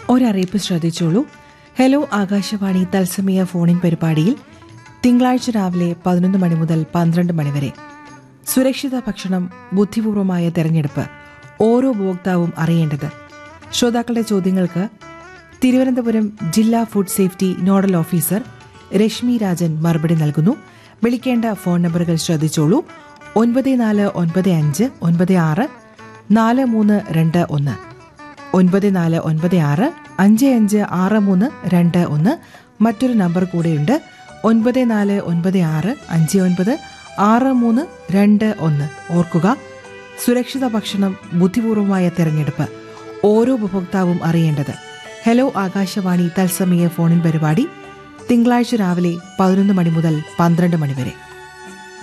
ഒരറിയിപ്പ് ശ്രദ്ധിച്ചോളൂ ഹലോ ആകാശവാണി തത്സമയ ഫോണിൻ പരിപാടിയിൽ തിങ്കളാഴ്ച രാവിലെ പതിനൊന്ന് മണി മുതൽ പന്ത്രണ്ട് മണി വരെ സുരക്ഷിത ഭക്ഷണം ബുദ്ധിപൂർവമായ തെരഞ്ഞെടുപ്പ് ഓരോ ഉപഭോക്താവും അറിയേണ്ടത് ശ്രോതാക്കളുടെ ചോദ്യങ്ങൾക്ക് തിരുവനന്തപുരം ജില്ലാ food safety nodal officer Reshmi Rajan മറുപടി നൽകുന്നു വിളിക്കേണ്ട ഫോൺ നമ്പറുകൾ ശ്രദ്ധിച്ചോളൂ ഒൻപത് നാല് ഒൻപത് അഞ്ച് ഒൻപത് ആറ് നാല് മൂന്ന് രണ്ട് ഒന്ന് ഒൻപത് നാല് ഒൻപത് ആറ് അഞ്ച് അഞ്ച് ആറ് മൂന്ന് രണ്ട് ഒന്ന് മറ്റൊരു നമ്പർ കൂടെയുണ്ട് ഒൻപത് നാല് ഒൻപത് ആറ് അഞ്ച് ഒൻപത് ആറ് മൂന്ന് രണ്ട് ഒന്ന് ഓർക്കുക സുരക്ഷിത ഭക്ഷണം ബുദ്ധിപൂർവമായ തെരഞ്ഞെടുപ്പ് ഓരോ ഉപഭോക്താവും അറിയേണ്ടത് ഹലോ ആകാശവാണി തത്സമയ ഫോണിൻ പരിപാടി തിങ്കളാഴ്ച രാവിലെ പതിനൊന്ന് മണി മുതൽ പന്ത്രണ്ട് മണി വരെ